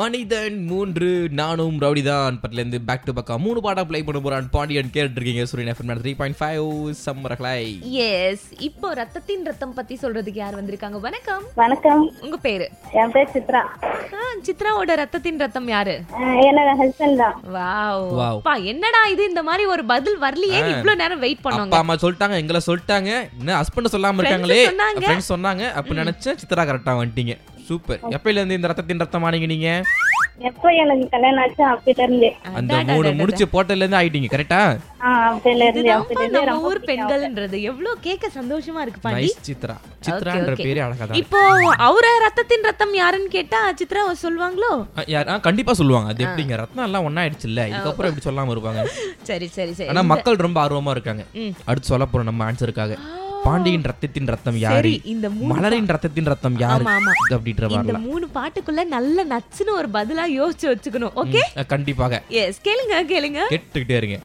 மனிதன் மூன்று நானும் ரவுடிதான் பட்ல இருந்து பேக் டு பக்கா மூணு பாட்டா ப்ளே பண்ண போறான் பாண்டியன் கேட்டு இருக்கீங்க Suriyan FM three point five சம்மரகலை எஸ் இப்போ ரத்தத்தின் ரத்தம் பத்தி சொல்றதுக்கு யார் வந்திருக்காங்க வணக்கம் வணக்கம் உங்க பேரு என் பேர் சித்ரா ஆ, சித்ராவோட ரத்தத்தின் ரத்தம் யாரு அஹ் என்னோட ஹஸ்பண்ட் தான் வாவ் Wow. அப்பா என்னடா இது இந்த மாதிரி ஒரு பதில் வரலையே இவ்ளோ நேரம் வெயிட் அப்பா பண்ணோங்க அம்மா சொல்லிட்டாங்க எங்களை சொல்லிட்டாங்க என்ன ஹஸ்பண்ட் சொல்லாம இருக்காங்களே சொன்னாங்க. ஃப்ரெண்ட்ஸ் சொன்னாங்க அப்ப நினைச்சேன் சித்ரா கரெக்டா வந்துட்டீங்க சூப்பர் எப்பயில இருந்து இந்த ரத்தத்தின் ரத்தம் ஆனீங்க நீங்க எப்போ எனக்கு கல்யாணம் ஆச்சு அப்பையில இருந்து அந்த மூணு முடிச்சு போட்டதுல இருந்து ஆயிட்டீங்க கரெக்டா ஆஹ் அப்பையில இருந்து இதுதான்ப்பா அப்பையில இருந்து நம்ம ரொம்ப ஊர் பெண்கள்ன்றது எவ்வளவு கேட்க சந்தோஷமா இருக்கு பாண்டி நைஸ் சித்ரா சித்ரான்ற okay. பேரே அழகா தான் இப்போ அவர ரத்தத்தின் ரத்தம் யாருன்னு கேட்டா சித்ரா சொல்லுவாங்களோ ஆ, யார் ஆ, கண்டிப்பா சொல்லுவாங்க அது எப்படிங்க ரத்னம் எல்லாம் ஒண்ணா ஆயிடுச்சு இல்ல இதுக்கப்புறம் எப்படி சொல்லாம இருப்பாங்க சரி சரி சரி ஆனா மக்கள் ரொம்ப ஆர்வமா இருக்காங்க ம். அடுத்து சொல்ல போறோம் நம்ம ஆன்சருக்காக பாண்டியின் ரத்தத்தின் ரத்தம் யாரு சரி இந்த மூணு மலரின் ரத்தத்தின் ரத்தம் யாரு ஆமா, ஆமா. இது அப்படின்ற இந்த மாதிரிலாம் மூணு பாட்டுக்குள்ள நல்ல நச்சுன்னு ஒரு பதிலா யோசிச்சு வச்சுக்கணும் ஓகே ம், கண்டிப்பாக எஸ் கேளுங்க கேளுங்க கேட்டுக்கிட்டே இருங்க